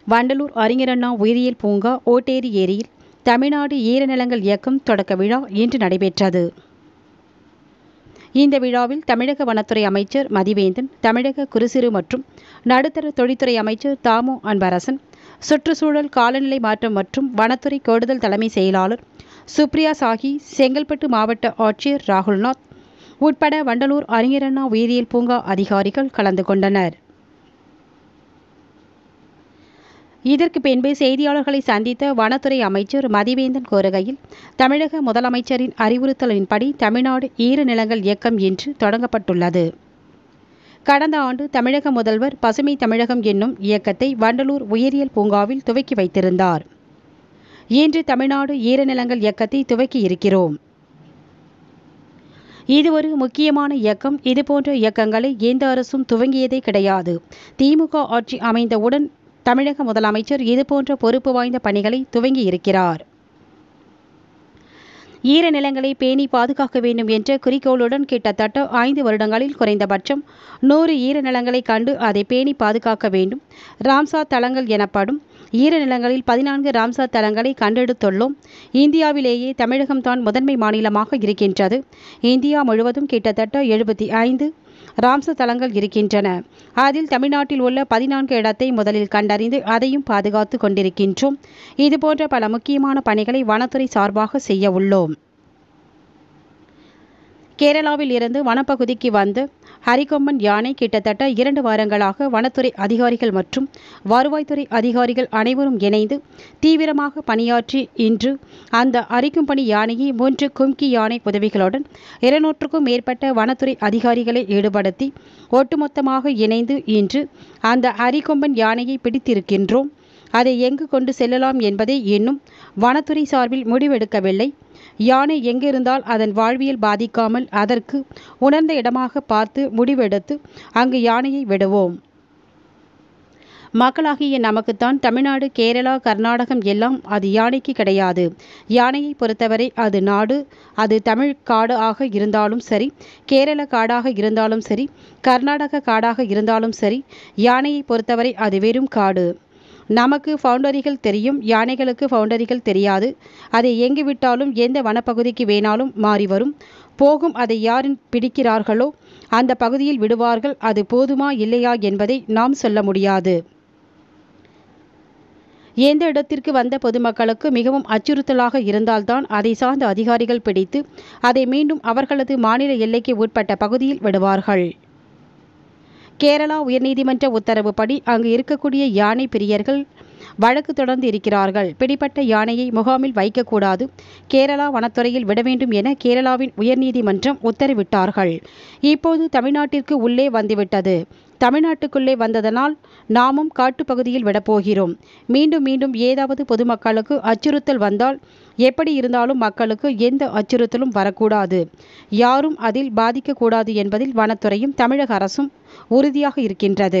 வண்டலூர் அறிஞரண்ணா உயிரியல் பூங்கா ஓட்டேரி ஏரியில் தமிழ்நாடு ஈரநிலங்கள் இயக்கம் தொடக்க விழா இன்று நடைபெற்றது இந்த விழாவில் தமிழக வனத்துறை அமைச்சர் மதிவேந்தன் தமிழக குறுசிறு மற்றும் நடுத்தர தொழில்துறை அமைச்சர் தாமு அன்பரசன் சுற்றுச்சூழல் காலநிலை மாற்றம் மற்றும் வனத்துறை கூடுதல் தலைமை செயலாளர் சுப்ரியா சாஹி செங்கல்பட்டு மாவட்ட ஆட்சியர் ராகுல்நாத் உட்பட வண்டலூர் அறிஞரண்ணா உயிரியல் பூங்கா அதிகாரிகள் கலந்து கொண்டனர் இதற்கு பின்பு செய்தியாளர்களை சந்தித்த வனத்துறை அமைச்சர் மதிவேந்தன் கூறுகையில் தமிழக முதலமைச்சரின் அறிவுறுத்தலின்படி தமிழ்நாடு ஈரநிலங்கள் இயக்கம் இன்று தொடங்கப்பட்டுள்ளது கடந்த ஆண்டு தமிழக முதல்வர் பசுமை தமிழகம் என்னும் இயக்கத்தை வண்டலூர் உயிரியல் பூங்காவில் துவக்கி வைத்திருந்தார் இன்று தமிழ்நாடு ஈரநிலங்கள் இயக்கத்தை துவக்கி இருக்கிறோம் இது ஒரு முக்கியமான இயக்கம் இதுபோன்ற இயக்கங்களை எந்த அரசும் துவங்கியதே கிடையாது திமுக ஆட்சி அமைந்தவுடன் தமிழக முதலமைச்சர் இதுபோன்ற பொறுப்பு வாய்ந்த பணிகளை துவங்கி இருக்கிறார் ஈரநிலங்களை பேணி பாதுகாக்க வேண்டும் என்ற குறிக்கோளுடன் கிட்டத்தட்ட ஐந்து வருடங்களில் குறைந்தபட்சம் நூறு ஈரநிலங்களை கண்டு அதை பேணி பாதுகாக்க வேண்டும் ராம்சார் தலங்கள் எனப்படும் ஈரநிலங்களில் பதினான்கு ராம்சார் தலங்களை கண்டெடுத்துள்ளோம் இந்தியாவிலேயே தமிழகம்தான் முதன்மை மாநிலமாக இருக்கின்றது இந்தியா முழுவதும் கிட்டத்தட்ட எழுபத்தி ஐந்து ராம்ச தலங்கள் இருக்கின்றன அதில் தமிழ்நாட்டில் உள்ள பதினான்கு இடத்தை முதலில் கண்டறிந்து அதையும் பாதுகாத்து கொண்டிருக்கின்றோம் இதுபோன்ற பல முக்கியமான பணிகளை வனத்துறை சார்பாக செய்ய உள்ளோம் கேரளாவில் இருந்து வனப்பகுதிக்கு வந்த ஹரிகொம்பன் யானை கிட்டத்தட்ட இரண்டு வாரங்களாக வனத்துறை அதிகாரிகள் மற்றும் வருவாய்த்துறை அதிகாரிகள் அனைவரும் இணைந்து தீவிரமாக பணியாற்றி இன்று அந்த அரிக்கும்பனி யானையை மூன்று கும்கி யானை உதவிகளுடன் இருநூற்றுக்கும் மேற்பட்ட வனத்துறை அதிகாரிகளை ஈடுபடுத்தி ஒட்டுமொத்தமாக இணைந்து இன்று அந்த அரிக்கொம்பன் யானையை பிடித்திருக்கின்றோம் அதை எங்கு கொண்டு செல்லலாம் என்பதை இன்னும் வனத்துறை சார்பில் முடிவெடுக்கவில்லை யானை எங்கிருந்தால் அதன் வாழ்வியல் பாதிக்காமல் அதற்கு உணர்ந்த இடமாக பார்த்து முடிவெடுத்து அங்கு யானையை விடுவோம் மக்களாகிய நமக்குத்தான் தமிழ்நாடு கேரளா கர்நாடகம் எல்லாம் அது யானைக்கு கிடையாது யானையை பொறுத்தவரை அது நாடு அது தமிழ் காடு ஆக இருந்தாலும் சரி கேரள காடாக இருந்தாலும் சரி கர்நாடக காடாக இருந்தாலும் சரி யானையை பொறுத்தவரை அது வெறும் காடு நமக்கு ஃபவுண்டரிகள் தெரியும் யானைகளுக்கு ஃபவுண்டரிகள் தெரியாது அதை எங்கு விட்டாலும் எந்த வனப்பகுதிக்கு வேணாலும் மாறி வரும் போகும் அதை யாரின் பிடிக்கிறார்களோ அந்த பகுதியில் விடுவார்கள் அது போதுமா இல்லையா என்பதை நாம் சொல்ல முடியாது எந்த இடத்திற்கு வந்த பொதுமக்களுக்கு மிகவும் அச்சுறுத்தலாக இருந்தால்தான் அதை சார்ந்த அதிகாரிகள் பிடித்து அதை மீண்டும் அவர்களது மாநில எல்லைக்கு உட்பட்ட பகுதியில் விடுவார்கள் கேரளா உயர்நீதிமன்ற உத்தரவுப்படி அங்கு இருக்கக்கூடிய யானை பிரியர்கள் வழக்கு தொடர்ந்து இருக்கிறார்கள் பிடிப்பட்ட யானையை முகாமில் வைக்கக்கூடாது கேரளா வனத்துறையில் விட வேண்டும் என கேரளாவின் உயர்நீதிமன்றம் உத்தரவிட்டார்கள் இப்போது தமிழ்நாட்டிற்கு உள்ளே வந்துவிட்டது தமிழ்நாட்டுக்குள்ளே வந்ததனால் நாமும் காட்டுப்பகுதியில் விடப்போகிறோம் மீண்டும் மீண்டும் ஏதாவது பொதுமக்களுக்கு அச்சுறுத்தல் வந்தால் எப்படி இருந்தாலும் மக்களுக்கு எந்த அச்சுறுத்தலும் வரக்கூடாது யாரும் அதில் பாதிக்கக்கூடாது என்பதில் வனத்துறையும் தமிழக அரசும் உறுதியாக இருக்கின்றது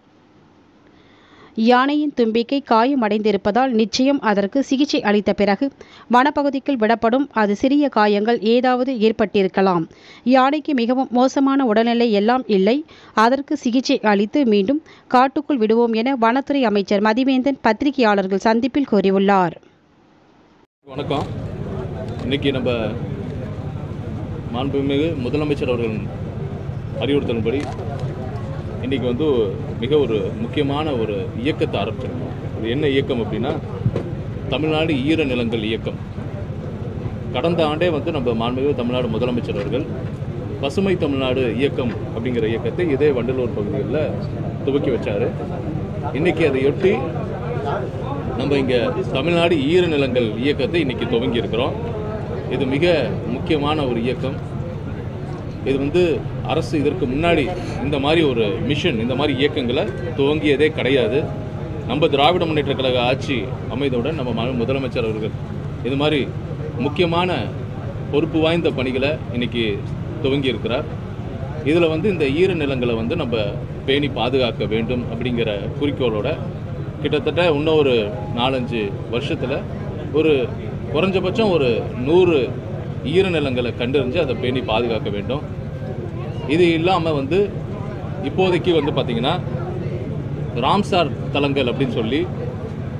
யானையின் தும்பிக்கை காயமடைந்திருப்பதால் நிச்சயம் அதற்கு சிகிச்சை அளித்த பிறகு வனப்பகுதிக்குள் விடப்படும் அது சிறிய காயங்கள் ஏதாவது ஏற்பட்டிருக்கலாம் யானைக்கு மிகவும் மோசமான உடல்நிலை எல்லாம் இல்லை அதற்கு சிகிச்சை அளித்து மீண்டும் காட்டுக்குள் விடுவோம் என வனத்துறை அமைச்சர் மதிவேந்தன் பத்திரிகையாளர்கள் சந்திப்பில் கூறியுள்ளார் வணக்கம் இன்னைக்கு நம்ம மாண்புமிகு முதலமைச்சர் அவர்கள் அறிவுறுத்தலின்படி இன்றைக்கி வந்து மிக ஒரு முக்கியமான ஒரு இயக்கத்தை ஆரம்பிச்சிருக்கோம் அது என்ன இயக்கம் அப்படின்னா தமிழ்நாடு ஈர நிலங்கள் இயக்கம் கடந்த ஆண்டே வந்து நம்ம மாண்புமிகு தமிழ்நாடு முதலமைச்சர் அவர்கள் பசுமை தமிழ்நாடு இயக்கம் அப்படிங்கிற இயக்கத்தை இதே வண்டலூர் பகுதிகளில் துவக்கி வச்சார் இன்றைக்கி அதையொட்டி நம்ம இங்கே தமிழ்நாடு ஈர நிலங்கள் இயக்கத்தை இன்றைக்கி துவங்கி இருக்கிறோம் இது மிக முக்கியமான ஒரு இயக்கம் இது வந்து அரசு இதற்கு முன்னாடி இந்த மாதிரி ஒரு மிஷன் இந்த மாதிரி இயக்கங்களை துவங்கியதே கிடையாது நம்ம திராவிட முன்னேற்ற கழக ஆட்சி அமைந்தவுடன் நம்ம மா- முதலமைச்சர் அவர்கள் இது மாதிரி முக்கியமான பொறுப்பு வாய்ந்த பணிகளை இன்னைக்கு துவங்கி இருக்கிறார் இதில் வந்து இந்த ஈர நிலங்களை வந்து நம்ம பேணி பாதுகாக்க வேண்டும் அப்படிங்கிற குறிக்கோளோட கிட்டத்தட்ட இன்னும் ஒரு நாலஞ்சு வருஷத்தில் ஒரு குறைஞ்சபட்சம் ஒரு நூறு ஈரநிலங்களை கண்டறிஞ்சு அதை பேணி பாதுகாக்க வேண்டும் இது இல்லாமல் வந்து இப்போதைக்கு வந்து பார்த்திங்கன்னா ராம்சார் தலங்கள் அப்படின்னு சொல்லி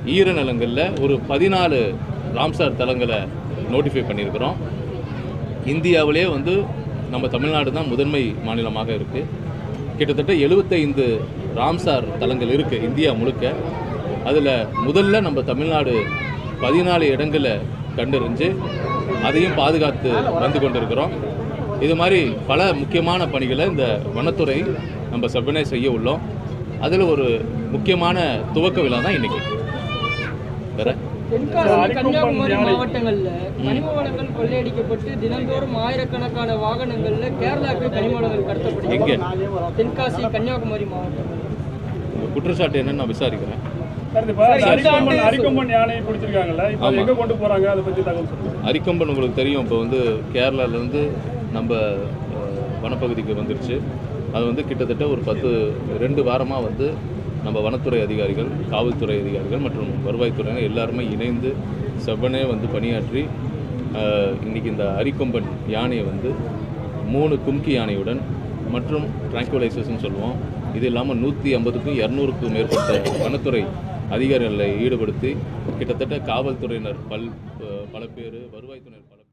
ஈரநிலங்களில் ஒரு பதினாலு ராம்சார் தலங்களை நோட்டிஃபை பண்ணியிருக்கிறோம் இந்தியாவிலே வந்து நம்ம தமிழ்நாடு தான் முதன்மை மாநிலமாக இருக்குது கிட்டத்தட்ட எழுபத்தைந்து ராம்சார் தலங்கள் இருக்குது இந்தியா முழுக்க அதில் முதல்ல நம்ம தமிழ்நாடு பதினாலு இடங்களை கண்டறிஞ்சு அதையும் பாதுகாத்து வந்து கொண்டிருக்கிறோம் இது மாதிரி பல முக்கியமான பணிகளை இந்த வனத்துறை நம்ம செவ்வனே செய்ய உள்ளோம் அதில் ஒரு முக்கியமான துவக்க விழா தான் இன்னைக்கு வேற தென்காசி கன்னியாகுமரி மாவட்டங்கள்ல கனிம வளங்கள் கொள்ளையடிக்கப்பட்டு தினந்தோறும் ஆயிரக்கணக்கான வாகனங்கள்ல கேரளாவுக்கு கனிம வளங்கள் எங்க? கடத்தப்படுது தென்காசி கன்னியாகுமரி மாவட்டம் உங்க குற்றச்சாட்டு என்னன்னு நான் விசாரிக்கிறேன் சார், இப்ப அரிக்கொம்பன் அரிக்கொம்பன் யானையை பிடிச்சிருக்காங்கல்ல இப்போ அது ஆமா. எங்க கொண்டு போறாங்க அதை பத்தி தகவல் சொல்லுங்க அரிக்கம்பன் உங்களுக்கு தெரியும் இப்போ வந்து கேரளாலேருந்து நம்ம அஹ், வனப்பகுதிக்கு வந்துருச்சு அது வந்து கிட்டத்தட்ட ஒரு பத்து ரெண்டு வாரமாக வந்து நம்ம வனத்துறை அதிகாரிகள் காவல்துறை அதிகாரிகள் மற்றும் வருவாய்த்துறையினர் எல்லாருமே இணைந்து செவ்வனே வந்து பணியாற்றி அஹ், இன்னைக்கு இந்த அரிக்கொம்பன் யானையை வந்து மூணு கும்கி யானையுடன் மற்றும் ட்ராங்குலைசர்ஸ்னு சொல்லுவோம் இது இல்லாமல் நூற்றி ஐம்பதுக்கும் இரநூறுக்கும் மேற்பட்ட வனத்துறை அதிகாரிகளை ஈடுபடுத்தி கிட்டத்தட்ட காவல்துறையினர் பல் பல பேர் வருவாய்த்துறையினர் பல பேர்